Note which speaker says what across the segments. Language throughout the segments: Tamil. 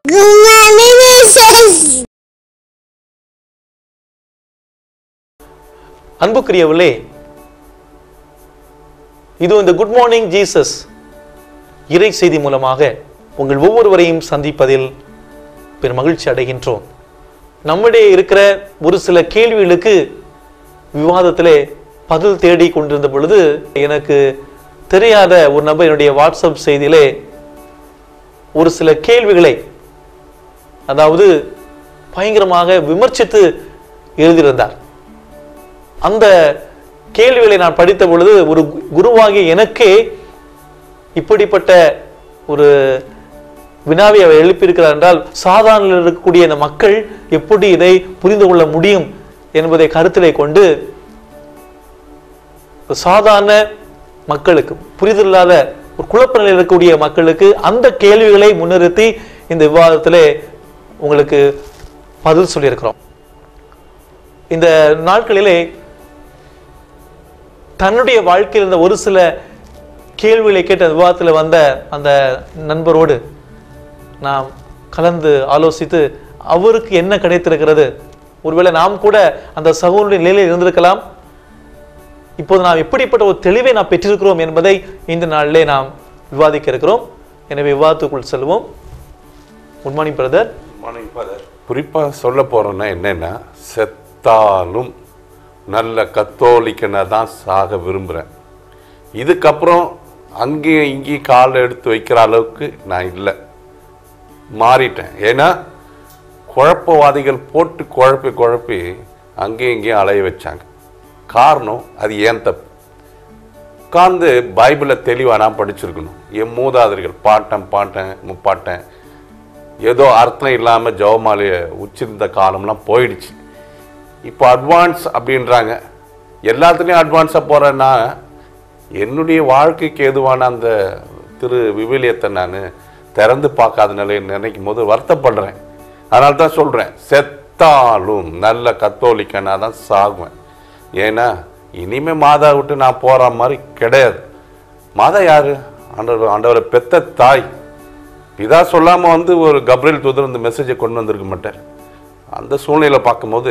Speaker 1: Good morning, Jesus.
Speaker 2: அன்புக்குரியவர்களே இது இந்த குட் மார்னிங் ஜீசஸ் இறை செய்தி மூலமாக உங்கள் ஒவ்வொருவரையும் சந்திப்பதில் பெரும் மகிழ்ச்சி அடைகின்றோம் நம்மிடையே இருக்கிற ஒரு சில கேள்விகளுக்கு விவாதத்திலே பதில் தேடி கொண்டிருந்த பொழுது எனக்கு தெரியாத ஒரு நபர் என்னுடைய வாட்ஸ்அப் செய்தியிலே ஒரு சில கேள்விகளை அதாவது பயங்கரமாக விமர்சித்து எழுதியிருந்தார் அந்த கேள்விகளை நான் படித்த பொழுது ஒரு குருவாகிய எனக்கே இப்படிப்பட்ட ஒரு வினாவை அவர் எழுப்பியிருக்கிறார் என்றால் சாதாரண இருக்கக்கூடிய இந்த மக்கள் எப்படி இதை புரிந்து கொள்ள முடியும் என்பதை கருத்திலே கொண்டு ஒரு சாதாரண மக்களுக்கு புரிதலில்லாத ஒரு குழப்ப நிலையில் இருக்கக்கூடிய மக்களுக்கு அந்த கேள்விகளை முன்னிறுத்தி இந்த விவாதத்திலே உங்களுக்கு பதில் சொல்லியிருக்கிறோம் இந்த நாட்களிலே தன்னுடைய வாழ்க்கையில் இருந்த ஒரு சில கேள்விகளை கேட்ட விவாதத்தில் வந்த அந்த நண்பரோடு நாம் கலந்து ஆலோசித்து அவருக்கு என்ன கிடைத்திருக்கிறது ஒருவேளை நாம் கூட அந்த சகோதரனுடைய நிலையில் இருந்திருக்கலாம் இப்போது நாம் எப்படிப்பட்ட ஒரு தெளிவை நாம் பெற்றிருக்கிறோம் என்பதை இந்த நாளிலே நாம் விவாதிக்க இருக்கிறோம் எனவே விவாதத்துக்குள் செல்வோம் good morning brother
Speaker 3: morning father குறிப்பாக சொல்ல போகிறோன்னா என்னென்னா செத்தாலும் நல்ல கத்தோலிக்கனை தான் சாக விரும்புகிறேன் இதுக்கப்புறம் அங்கேயும் இங்கேயும் காலை எடுத்து வைக்கிற அளவுக்கு நான் இல்லை மாறிட்டேன் ஏன்னா குழப்பவாதிகள் போட்டு குழப்பி குழப்பி அங்கேயும் இங்கேயும் அலைய வச்சாங்க காரணம் அது ஏன் தப்பு உட்கார்ந்து பைபிளை தெளிவாக நான் படிச்சிருக்கணும் என் மூதாதையர்கள் பாட்டன் பாட்டன் முப்பாட்டன் ஏதோ அர்த்தம் இல்லாமல் ஜெவமாலையை உச்சிருந்த காலம்லாம் போயிடுச்சு இப்போ அட்வான்ஸ் அப்படின்றாங்க எல்லாத்துலேயும் அட்வான்ஸாக போகிறேன்னா என்னுடைய வாழ்க்கைக்கு எதுவான அந்த திரு விவிலியத்தை நான் திறந்து பார்க்காத நிலையை நினைக்கும் போது வருத்தப்படுறேன் அதனால தான் சொல்கிறேன் செத்தாலும் நல்ல கத்தோலிக்கனாக தான் சாகுவேன் ஏன்னா இனிமே மாதா விட்டு நான் போகிற மாதிரி கிடையாது மாதா யாரு ஆண்டவர் ஆண்டவரை பெத்த தாய் பிதா சொல்லாமல் வந்து ஒரு கப்ரியல் தூதர் இந்த மெசேஜை கொண்டு வந்திருக்க மாட்டார் அந்த சூழ்நிலை பார்க்கும்போது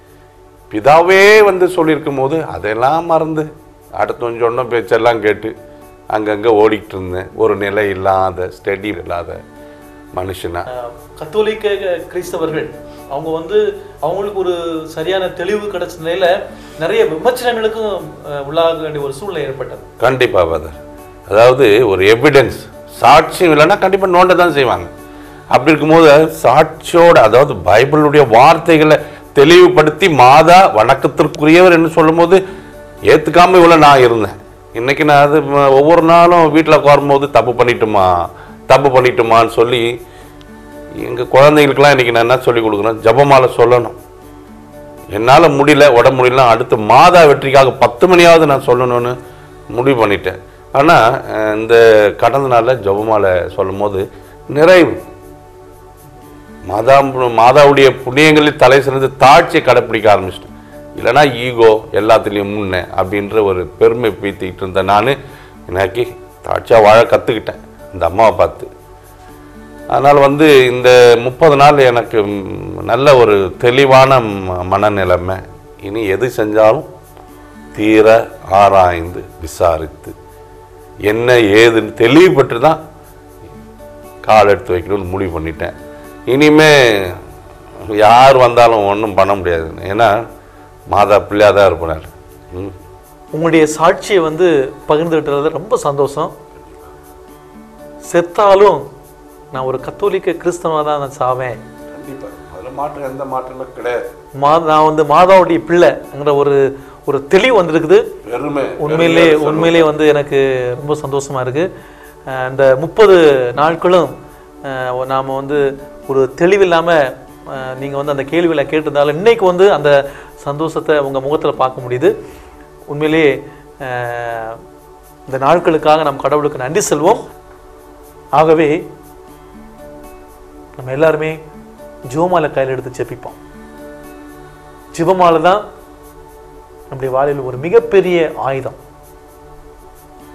Speaker 3: பிதாவே வந்து சொல்லியிருக்கும் போது அதெல்லாம் மறந்து அடுத்தவன் சொன்ன பேச்செல்லாம் கேட்டு அங்கங்கே ஓடிக்கிட்டு இருந்தேன் ஒரு நிலை இல்லாத ஸ்டடி இல்லாத மனுஷனா
Speaker 2: கத்தோலிக்க கிறிஸ்தவர்கள் அவங்க வந்து அவங்களுக்கு ஒரு சரியான தெளிவு கிடைச்ச நிலையில நிறைய விமர்சனங்களுக்கும் அஹ், உள்ளாக வேண்டிய ஒரு சூழ்நிலை ஏற்பட்டது
Speaker 3: கண்டிப்பாக பதர் அதாவது ஒரு எவிடன்ஸ் சாட்சியம் இல்லைன்னா கண்டிப்பாக நோண்ட தான் செய்வாங்க அப்படி இருக்கும்போது சாட்சியோட அதாவது பைபிளுடைய வார்த்தைகளை தெளிவுபடுத்தி மாதா வணக்கத்திற்குரியவர் என்று சொல்லும்போது ஏற்றுக்காம இவ்வளோ நான் இருந்தேன் இன்னைக்கு நான் அது ம- ஒவ்வொரு நாளும் வீட்டில் உட்காரும்போது தப்பு பண்ணிட்டுமா தப்பு பண்ணிட்டுமான்னு சொல்லி எங்கள் குழந்தைங்களுக்கெல்லாம் இன்னைக்கு நான் என்ன சொல்லி கொடுக்குறேன் ஜபமாலை சொல்லணும் என்னால் முடியல உடம்பு முடியல அடுத்து மாதா வெற்றிக்காக பத்து மணியாவது நான் சொல்லணும்னு முடிவு பண்ணிட்டேன் ஆனால் இந்த கடந்த நாளில் ஜெபமாலை சொல்லும் போது நிறைவு மாதா மாதாவுடைய புண்ணியங்களில் தலை சிறந்து தாட்சியை கடைப்பிடிக்க ஆரம்பிச்சிட்டேன் இல்லைன்னா ஈகோ எல்லாத்துலேயும் முன்ன அப்படின்ற ஒரு பெருமை பீத்திக்கிட்டு இருந்த நான் எனக்கு தாட்சியாக வாழ கற்றுக்கிட்டேன் இந்த அம்மாவை பார்த்து அதனால் வந்து இந்த முப்பது நாள் எனக்கு ம், நல்ல ஒரு தெளிவான ம- மனநிலைமை இனி எது செஞ்சாலும் தீர ஆராய்ந்து விசாரித்து என்ன ஏதுன்னு தெளிவுபட்டு தான் கால் எடுத்து வைக்கணும்னு முடிவு பண்ணிட்டேன் இனிமே யார் வந்தாலும் ஒன்றும் பண்ண முடியாது ஏன்னா மாதா பிள்ளையாக தான் இருப்பார் ம்
Speaker 2: உங்களுடைய சாட்சியை வந்து பகிர்ந்துகிட்டது ரொம்ப சந்தோஷம் செத்தாலும் நான் ஒரு கத்தோலிக்க கிறிஸ்தவனாக தான் நான் சாவேன்
Speaker 3: கண்டிப்பாக அதில் மாற்றம் எந்த மாற்றமும் கிடையாது
Speaker 2: மா நான் வந்து மாதாவுடைய பிள்ளைங்கிற ஒரு ஒரு தெளிவு வந்திருக்குது
Speaker 3: பெருமை
Speaker 2: உண்மையிலே உண்மையிலே வந்து எனக்கு ரொம்ப சந்தோஷமா இருக்கு அஹ் இந்த முப்பது நாட்களும் அஹ் நாம வந்து ஒரு தெளிவில்லாம அஹ் நீங்க வந்து அந்த கேள்விகளை கேட்டிருந்தாலும் இன்னைக்கு வந்து அந்த சந்தோஷத்தை உங்க முகத்துல பார்க்க முடியுது உண்மையிலே அஹ் இந்த நாட்களுக்காக நம் கடவுளுக்கு நன்றி செல்வோம் ஆகவே நம்ம எல்லாருமே ஜோமாலை கையில் எடுத்து செப்பிப்போம் ஜிபமாலை தான் நம்முடைய வாழ்வில் ஒரு மிகப்பெரிய ஆயுதம்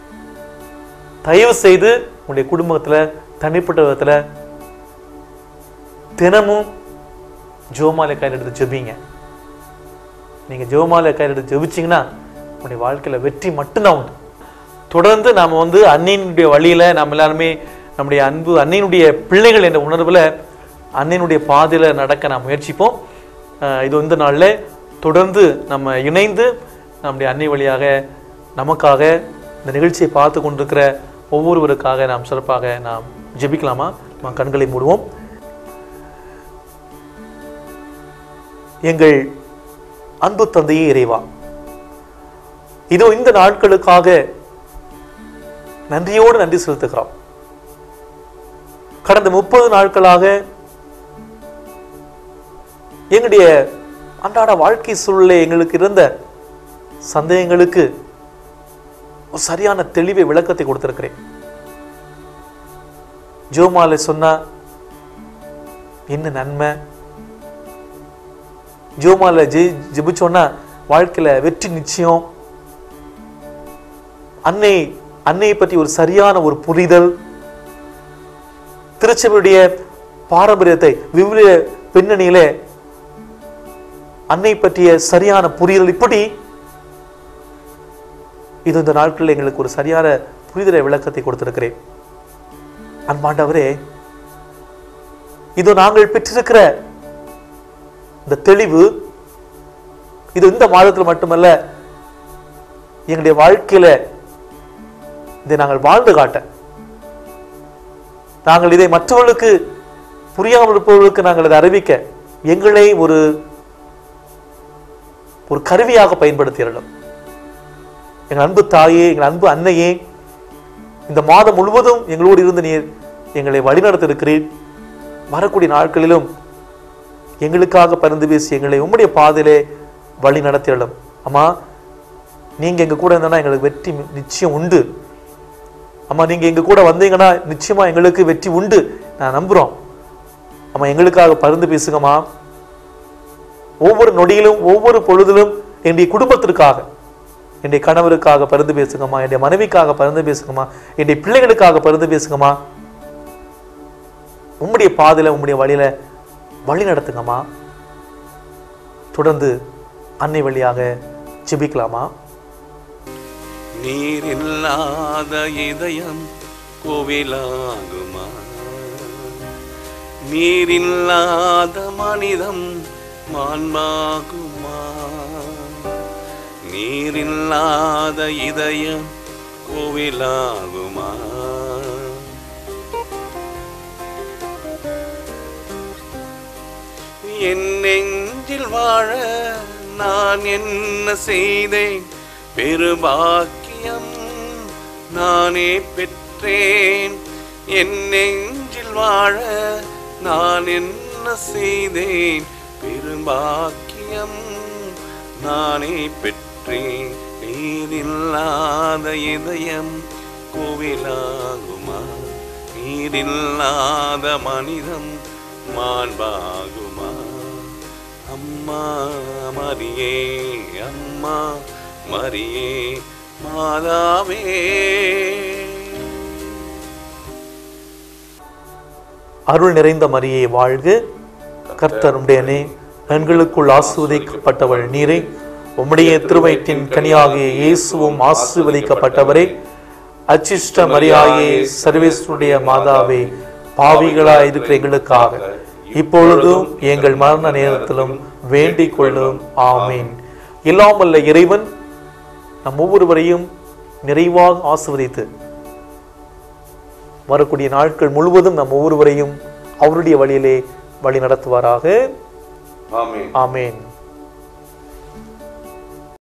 Speaker 2: தயவு செய்து உங்களுடைய குடும்பத்துல தனிப்பட்ட விதத்துல தினமும் ஜோமாலை கையில் எடுத்து ஜெபிங்க நீங்க ஜெபமாலை கையில் எடுத்து ஜெபிச்சீங்கன்னா உங்களுடைய வாழ்க்கையில வெற்றி மட்டும்தான் உண்டு தொடர்ந்து நாம வந்து அன்னையினுடைய வழியில நாம் எல்லாருமே நம்முடைய அன்பு அன்னையினுடைய பிள்ளைகள் என்ற உணர்வுல அன்னையினுடைய பாதையில நடக்க நாம் முயற்சிப்போம் அஹ் இது இந்த நாள்ல தொடர்ந்து நம்ம இணைந்து நம்முடைய அன்னை வழியாக நமக்காக இந்த நிகழ்ச்சியை பார்த்து கொண்டிருக்கிற ஒவ்வொருவருக்காக நாம் சிறப்பாக நாம் ஜெபிக்கலாமா நாம் கண்களை மூடுவோம் எங்கள் அன்பு தந்தையே இறைவா இதோ இந்த நாட்களுக்காக நன்றியோடு நன்றி செலுத்துகிறோம் கடந்த முப்பது நாட்களாக எங்களுடைய அன்றாட வாழ்க்கை சூழலே எங்களுக்கு இருந்த சந்தேகங்களுக்கு ஒரு சரியான தெளிவை விளக்கத்தை கொடுத்திருக்கிறேன் ஜோமாலை சொன்னா என்ன நன்மை ஜோமால ஜெய் ஜெபிச்சோன்னா வாழ்க்கையில வெற்றி நிச்சயம் அன்னை அன்னையை பற்றி ஒரு சரியான ஒரு புரிதல் திருச்சபையுடைய பாரம்பரியத்தை விவிலிய பின்னணியில அன்னை பற்றிய சரியான புரிதல் இப்படி இது இந்த நாட்களில் எங்களுக்கு ஒரு சரியான புரிதலை விளக்கத்தை கொடுத்திருக்கிறேன் அன்பாண்டவரே இது நாங்கள் பெற்றிருக்கிற இந்த தெளிவு இது இந்த மாதத்தில் மட்டுமல்ல எங்களுடைய வாழ்க்கையில இதை நாங்கள் வாழ்ந்து காட்ட நாங்கள் இதை மற்றவர்களுக்கு புரியாமல் இருப்பவர்களுக்கு நாங்கள் இதை அறிவிக்க எங்களை ஒரு ஒரு கருவியாக பயன்படுத்திடலாம் எங்கள் அன்பு தாயே எங்கள் அன்பு அன்னையே இந்த மாதம் முழுவதும் எங்களோடு இருந்து நீர் எங்களை வழிநடத்த இருக்கிறீர் வரக்கூடிய நாட்களிலும் எங்களுக்காக பரிந்து பேசி எங்களை உம்முடைய பாதையிலே வழி நடத்திடலாம் அம்மா நீங்க எங்க கூட இருந்தனா எங்களுக்கு வெற்றி நிச்சயம் உண்டு அம்மா நீங்க எங்க கூட வந்தீங்கன்னா நிச்சயமா எங்களுக்கு வெற்றி உண்டு நான் நம்புறோம் அம்மா எங்களுக்காக பரிந்து பேசுங்கம்மா ஒவ்வொரு நொடியிலும் ஒவ்வொரு பொழுதிலும் என்னுடைய குடும்பத்திற்காக என்னுடைய கணவருக்காக பரிந்து பேசுங்கம்மா என்னுடைய மனைவிக்காக பரிந்து பேசுங்கம்மா என்னுடைய பிள்ளைகளுக்காக பரிந்து பேசுங்கம்மா உம்முடைய பாதையில உம்முடைய வழியில வழி நடத்துங்கம்மா தொடர்ந்து அன்னை வழியாக ஜெபிக்கலாமா
Speaker 3: நீர் இல்லாத இதயம் கோவிலாகுமா நீர் இல்லாத மனிதம் மான்மாகுமா நீர் இல்லாத இதயம் கோவிலாகுமா என் நெஞ்சில் வாழ நான் என்ன செய்தேன் பெருபாக்கியம் நானே பெற்றேன் என் நெஞ்சில் வாழ நான் என்ன செய்தேன் பெருபாக்கியம் நானே பெற்றேன் நீரில்லாத இதயம் கோவிலாகுமா நீரில்லாத மனிதம் மாண்பாகுமா அம்மா மரியே அம்மா மரியே மாதாவே
Speaker 2: அருள் நிறைந்த மரியே வாழ்க கர்த்தருடைய நே பெண்களுக்குள் ஆசிர்வதிக்கப்பட்டவள் நீரே உம்முடைய திருவயிற்றின் கனியாகிய இயேசுவும் ஆசீர்வதிக்கப்பட்டவரே அச்சிஷ்ட மரியாயே சர்வேஸ்வருடைய மாதாவே பாவிகளாய் இருக்கிற எங்களுக்காக இப்பொழுதும் எங்கள் மரண நேரத்திலும் வேண்டிக் கொள்ளும் ஆமீன் இல்லாமல்ல இறைவன் நம் ஒவ்வொருவரையும் நிறைவாக ஆசிர்வதித்து வரக்கூடிய நாட்கள் முழுவதும் நம் ஒவ்வொருவரையும் அவருடைய வழியிலே வழி நடத்துவாராக
Speaker 3: ஆமென்
Speaker 2: ஆமேன்